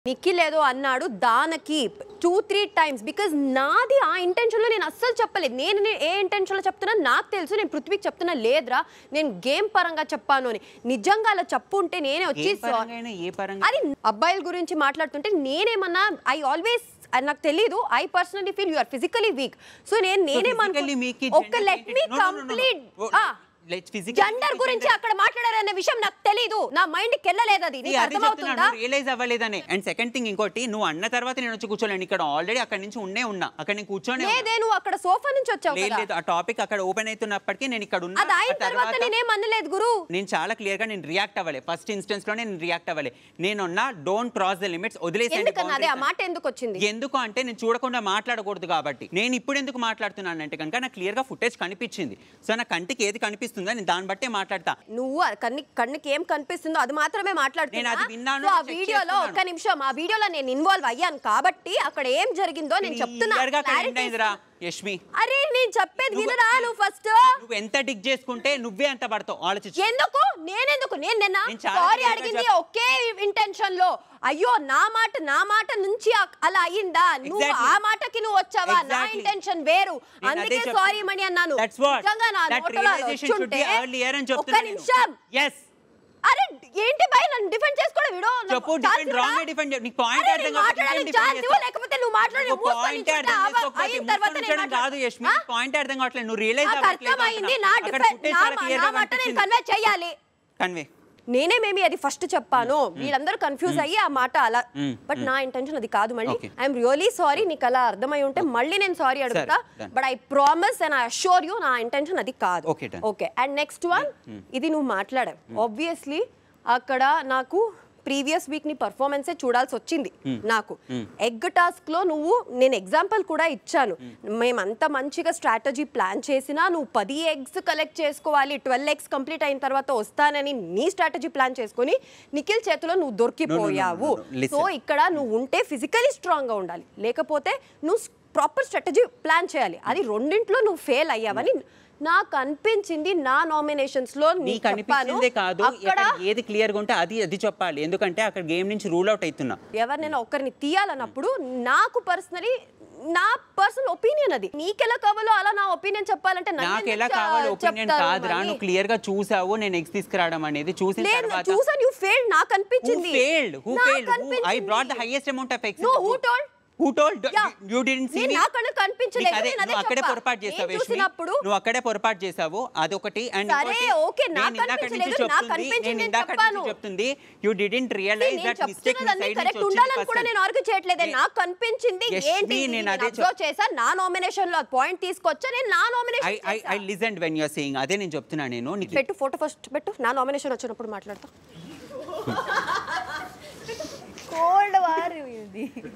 నిఖిల్ ఏదో అన్నాడు దానికి టూ త్రీ టైమ్స్ బికాజ్ నాది ఆ ఇంటెన్షన్లో నేను అస్సలు చెప్పలేదు నేను నే- ఏ ఇంటెన్షన్లో చెప్తున్నా నాకు తెలుసు నేను పృథ్వీకి చెప్తున్నా లేదురా నేను గేమ్ పరంగా చెప్పాను అని నిజంగా అలా చెప్పు ఉంటే నేనే వచ్చి ఏ పరంగా అయినా ఏ పరంగా అది అబ్బాయిల గురించి మాట్లాడుతుంటే నేనేమన్నా ఐ ఆల్వేస్ నాకు తెలియదు I personally feel you're physically weak so నేను physically weak కి నేనేమనుకో ఒక్క gender లెట్ ఏంటి? మీ No, no, no, no. Complete Oh, let's physically gender weak గురించి gender. అక్కడ మాట్లాడారనే విషయం నాకు తెలీదు నా మైండ్ కి వెళ్ళలేదు అది నీకు అర్థమవుతుందా రియలైజ్ అవ్వలేదని అండ్ సెకండ్ థింగ్ ఇంకోటి నువ్వు అన్న తర్వాత నేను వచ్చి కూర్చోలేను ఇక్కడ ఆల్రెడీ అక్కడ నుంచి ఉండే ఉన్నా అక్కడ నేను కూర్చొని లేదే నువ్వు అక్కడ సోఫా నుంచి వచ్చావు లేదు కదా లేదు ఆ టాపిక్ అక్కడ ఓపెన్ అవుతున్నప్పటికీ నేను ఇక్కడ ఉన్నా అది అయిన ఆ తర్వాత నేనేం అనలేదు గురు నేను చాలా క్లియర్ గా నేను రియాక్ట్ అవ్వలే ఫస్ట్ ఇన్స్టెన్స్ లో నేను రియాక్ట్ అవ్వలే నేను ఉన్నా డోంట్ క్రాస్ ద లిమిట్స్ వదిలేసేయండి ఎందుకన్నా అదే ఆ boundaries మాట ఎందుకు వచ్చింది ఎందుకు అంటే నేను చూడకుండా మాట్లాడకూడదు కాబట్టి నేను ఇప్పుడు ఎందుకు మాట్లాడుతున్నాను అంటే కనుక నాకు క్లియర్ గా ఫుటేజ్ కనిపించింది సో నా కంటికి ఏది కనిపిస్తుందో నేను దాన్ని బట్టే మాట్లాడతా నువ్వు ఆ కన్ని కన్నుకి ఏం కనిపిస్తుందో అది మాత్రమే మాట్లాడుతున్నా నేను అది విన్నాను, సో ఆ check వీడియోలో చేస్తున్నాను. ఒక్క నిమిషం ఆ వీడియోలో నేను ఇన్వాల్వ్ అయ్యాను కాబట్టి అక్కడ ఏం జరిగిందో నేను చెప్తున్నా Clear గా అక్కడ clarity end అయిందిరా యష్మి అరే నేను చెప్పేది నువ్వు- వినరా నువ్వు ఫస్ట్ నువ్వు ఎంత డిగ్ చేసుకుంటే నువ్వే అంత పడతావు ఆలోచించు ఎందుకు నేనెందుకు నేను నిన్న నేను చాలా సారీ clear గా అడిగింది చెప్- ఒకే ఇంటెన్షన్ లో అయ్యో నా మాట నా మాట నుంచి ఆ- అలా అయ్యిందా నువ్వు Exactly. ఆ మాటకి నువ్వు వచ్చావా నా Exactly. ఇంటెన్షన్ వేరు నేను అదే అందుకే చెప్తున్నా. సారీ మణి అన్నాను That's what. నిజంగా నా That నోటలో అది realization should వచ్చుంటే be earlier అని ఒక్క చెప్తున్నా నేను. నిమిషం Yes. అరే ఏంటి భయ నన్ను డిఫెండ్ చేసుకోవడం వీడు చెప్పు డిఫెండ్ రాంగ్ డిఫెండ్ నీకు పాయింట్ అర్థం కాకపోతే మాట్లాడాలి defend ఛాన్స్ చేస్తావు. లేకపోతే నువ్వు మాట్లాడి నువ్వు point అర్థం చేసుకోకపోతే అయిన తర్వాత ముసుగు నేను నుంచోడం కాదు యష్మి మాట్లాడతా. పాయింట్ అర్థం కావట్లేదు నువ్వు రియలైజ్ నాకు అర్థమైంది నా డిఫెండ్ నా మా- నా మాట నేను కన్వే చేయాలి కన్వే నేనే మేబీ అది ఫస్ట్ చెప్పాను వీళ్ళందరూ కన్ఫ్యూజ్ అయ్యి ఆ మాట అలా మ్మ్. బట్ నా ఇంటెన్షన్ అది కాదు మళ్ళీ Okay. ఐఎమ్ రియలీ సారీ నీకు అలా అర్థమై ఉంటే మళ్ళీ నేను సారీ అడుగుతా done. But I promise and I assure you నా ఇంటెన్షన్ అది కాదు Okay, done. Okay and next one ఇది నువ్వు మాట్లాడావు ఆబ్వియస్లీ అక్కడ నాకు ప్రీవియస్ వీక్ నీ పర్ఫార్మెన్సే చూడాల్సి వచ్చింది నాకు ఎగ్ టాస్క్ లో నువ్వు నేను ఎగ్జాంపుల్ కూడా ఇచ్చాను మేమంత మంచిగా స్ట్రాటజీ ప్లాన్ చేసినా నువ్వు పది ఎగ్స్ కలెక్ట్ చేసుకోవాలి ట్వెల్వ్ ఎగ్స్ కంప్లీట్ అయిన తర్వాత వస్తానని నీ స్ట్రాటజీ ప్లాన్ చేసుకొని నిఖిల్ చేతిలో నువ్వు దొరికిపోయావు no, no, no. Listen. So ఇక్కడ నువ్వు ఉంటే ఫిజికలీ స్ట్రాంగ్ గా ఉండాలి లేకపోతే నువ్వు ప్రాపర్ స్ట్రాటజీ ప్లాన్ చేయాలి అది రెండింట్లో నువ్వు ఫెయిల్ అయ్యావని నాకు అనిపించింది నా నామినేషన్స్ లో నీకు నీకు చెప్పాను అనిపించిందే కాదు అక్కడ ఇక్కడ ఏది క్లియర్ గా ఉంటే అది అది చెప్పాలి ఎందుకంటే అక్కడ గేమ్ నుంచి రూల్ అవుట్ అవుతున్నా ఎవరినైనా ఒకరిని తీయాలన్నప్పుడు నాకు పర్సనలీ నా పర్సనల్ ఒపీనియన్ అది నీకెలా కావాలో అలా నా ఒపీనియన్ చెప్పాలంటే నన్ను నాకు ఎలా ఎందుకు కావాలి చె- ఒపీనియన్ చెప్తారు కాదురా మరి? నువ్వు క్లియర్ గా చూసావు నేను ఎగ్స్ తీసుకురావడం అనేది చూసిన లేదు తర్వాత చూసాను యూ ఫెయిల్ నాకు who అనిపించింది failed who నాకు failed who I అనిపించింది. brought the highest amount of eggs in No, the who book. told? who told Yeah. you didn't see నేను me నా కళ్ళకు కనిపించలేదు, నీకు అదే నేను అదే నువ్వు అక్కడే చెప్పా. పొరపాటు నేను చేసావు యష్మి. చూసినప్పుడు నువ్వు అక్కడే పొరపాటు చేసావు అదొకటి అండ్ సరే, okay, నాకు నేను ఇందాక నుంచి కనిపించలేదు, నాకు చెప్తుంది కనిపించింది నేను నేను ఇందాక చెప్పాను. నుంచి చెప్తుంది యు డిడెంట్ రియలైజ్ నేను దట్ మిస్టేక్ మీ చెప్తున్నదన్నీ సైడ్ కరెక్ట్ నుంచి ఉండాలని వచ్చింది కూడా నేను ఆర్గ్యూ చేయట్లేదే నే- నాకు కనిపించింది యష్మి, ఏంటి నేను అదే అబ్జర్వ్ చేశా నా నామినేషన్ లో పాయింట్ తీసుకొచ్చా నేను నా I nomination I I listen when you are saying అదే నేను చెప్తున్నా నేను నీకు పెట్టు ఫోటో ఫస్ట్ పెట్టు నా నామినేషన్ వచ్చినప్పుడు మాట్లాడతా కోల్డ్ వార్ ఇది